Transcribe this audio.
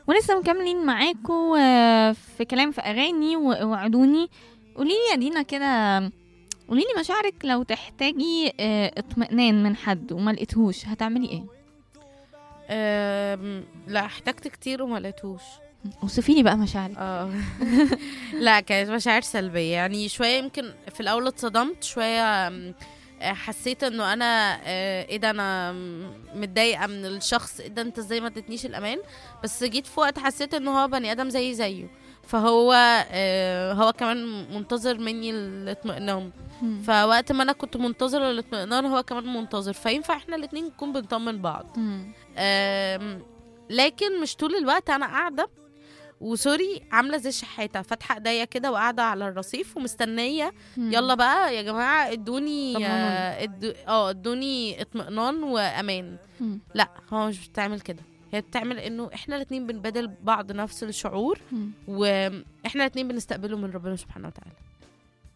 ولسه مكملين معاكم آه، في كلام في اغاني ووعدوني قولي لي يا دينا كده قولي لي مشاعرك لو تحتاجي آه، اطمئنان من حد وما لقيتهوش هتعملي ايه أم، لا احتجت كتير وما لقيتهوش اوصفي لي بقى مشاعرك اه لا كانت مشاعر سلبية يعني شوية يمكن في الأول اتصدمت شوية أم، آه، حسيت انه انا آه، ايه ده انا م- متضايقه من الشخص ايه ده انت ازاي ما ادتنيش الامان بس جيت في وقت حسيت انه هو بني ادم زي زيه فهو آه، هو كمان منتظر مني الاطمئنان مم. فوقت ما انا كنت منتظره الاطمئنان هو كمان منتظر فينفع احنا الاتنين نكون بنطمن بعض مم. أم، لكن مش طول الوقت انا قاعده وسوري عامله زي الشحاته فاتحه ايديا كده وقاعده على الرصيف ومستنيه مم. يلا بقى يا جماعه ادوني طمنوني. آه، ادو- اه ادوني اطمئنان وامان مم. لا هو مش بتعمل كده هي بتعمل انه احنا الاتنين بنبادل بعض نفس الشعور مم. واحنا الاتنين بنستقبله من ربنا سبحانه وتعالى